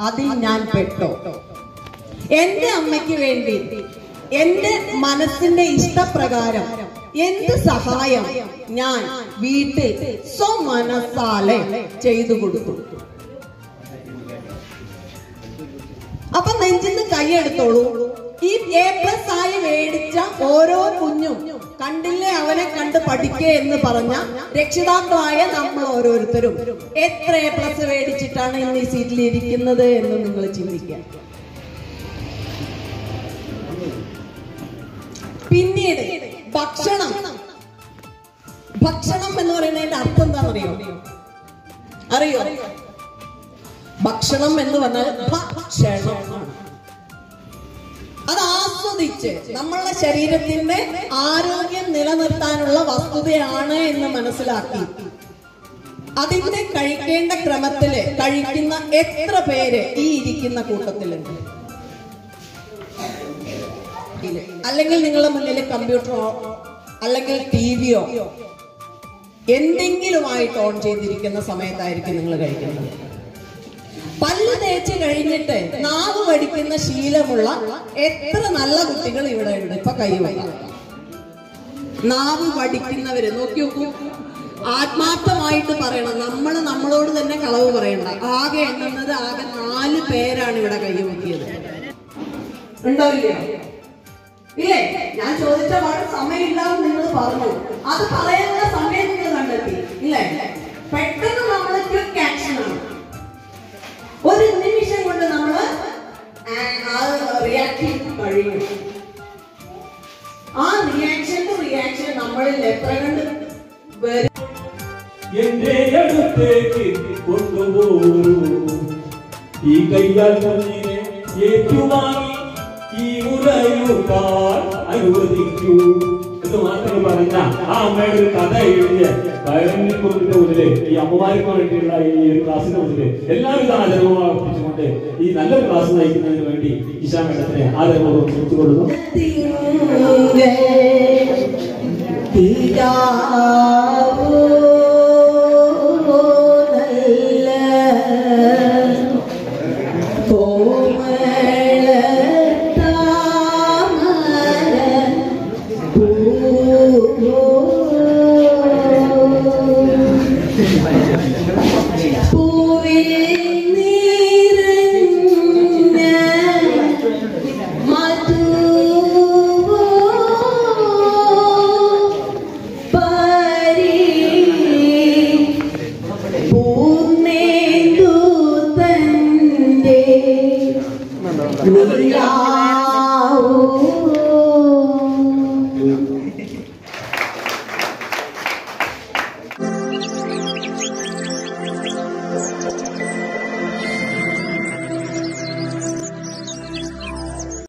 അതിൽ ഞാൻ പെട്ടോ എന്റെ അമ്മയ്ക്ക് വേണ്ടി എന്റെ മനസ്സിന്റെ ഇഷ്ടപ്രകാരം എന്ത് സഹായം ഞാൻ വീട്ടിൽ സ്വമനസാലെ ചെയ്തു കൊടുത്തു അപ്പൊ നെഞ്ചിന്ന് കൈയെടുത്തോളൂ ഈ എ പ്ലസ് ആയി മേടിച്ച ഓരോ കുഞ്ഞും കണ്ടില്ലേ അവനെ കണ്ട് പഠിക്കേ എന്ന് പറഞ്ഞ രക്ഷിതാക്കളായ നമ്മൾ ഓരോരുത്തരും എത്ര എ പ്ലസ് മേടിച്ചിട്ടാണ് ഇന്ന് ഈ സീറ്റിൽ ഇരിക്കുന്നത് എന്ന് നിങ്ങൾ ചിന്തിക്കുക പിന്നീട് ഭക്ഷണം ഭക്ഷണം എന്ന് പറയുന്നതിന്റെ അർത്ഥം എന്താണെന്നറിയോ അറിയോ ഭക്ഷണം എന്ന് പറഞ്ഞാൽ ഭക്ഷണം അത് ആസ്വദിച്ച് നമ്മളുടെ ശരീരത്തിന്റെ ആരോഗ്യം നിലനിർത്താനുള്ള വസ്തുതയാണ് എന്ന് മനസ്സിലാക്കി അതിന്റെ കഴിക്കേണ്ട ക്രമത്തില് കഴിക്കുന്ന എത്ര പേര് ഈ ഇരിക്കുന്ന കൂട്ടത്തിലുണ്ട് ഇല്ല. അല്ലെങ്കിൽ നിങ്ങളുടെ മുന്നിൽ കമ്പ്യൂട്ടറോ അല്ലെങ്കിൽ ടി വിയോ എന്തെങ്കിലുമായിട്ട് ഓൺ ചെയ്തിരിക്കുന്ന സമയത്തായിരിക്കും നിങ്ങൾ കഴിക്കുന്നത് പല്ല് തേച്ച് കഴിഞ്ഞിട്ട് നാവ് കടിക്കുന്ന ശീലമുള്ള എത്ര നല്ല കുട്ടികൾ ഇവിടെ ഉണ്ട് ഇപ്പൊ കൈവയ്യ നാവ് വടിക്കുന്നവര് നോക്കി നോക്കൂ ആത്മാർത്ഥമായിട്ട് പറയണം നമ്മൾ നമ്മളോട് തന്നെ കളവ് പറയണ്ട ആകെ എണ്ണുന്നത് ആകെ നാല് പേരാണ് ഇവിടെ കൈവക്കിയത് ഉണ്ടോ ഇല്ലയോ ഇല്ലേ ഞാൻ ചോദിച്ച പാട് സമയമില്ലാന്ന് നിങ്ങൾ പറഞ്ഞു അത് പറയാനുള്ള സമയം നിങ്ങൾ കണ്ടെത്തി ഇല്ലേ പെട്ടെന്ന് നമ്മൾ ക്വിക്ക് ആക്ഷൻ ആണ് ഒരു നിമിഷം കൊണ്ട് നമ്മൾ റിയാക്ട് ചെയ്ത് കഴിയും ആ റിയാക്ഷൻ ടു റിയാക്ഷൻ നമ്മളിൽ എത്ര കണ്ട് വരും എന്റെ അടുത്തേക്ക് കൊണ്ടുപോകൂ ഈ കയ്യാൽ കുഞ്ഞിനെ ഏറ്റുവാങ്ങി ഈ ഉലയുകാർ അനുവദിക്കൂ എന്ന് മാത്രം പറഞ്ഞ ആ അമ്മയുടെ ഒരു കഥ എഴുതിയ വയറിനെ കുറിന്റെ മുന്നില് ഈ അമ്മമാർക്ക് വേണ്ടിയുള്ള ഈ ഒരു ക്ലാസ്സിന്റെ മുന്നില് എല്ലാവിധ ആദരവും അർപ്പിച്ചുകൊണ്ട് ഈ നല്ലൊരു ക്ലാസ് നയിക്കുന്നതിന് വേണ്ടി ഇശാ മേഡത്തിനെ ആദരപൂർവ്വം ക്ഷണിച്ചുകൊള്ളുന്നു പൂവിൽ നീരഞ്ഞ മധുവോ പരി പൂർണ്ണേന്ദു തന്റെ നിലാവോ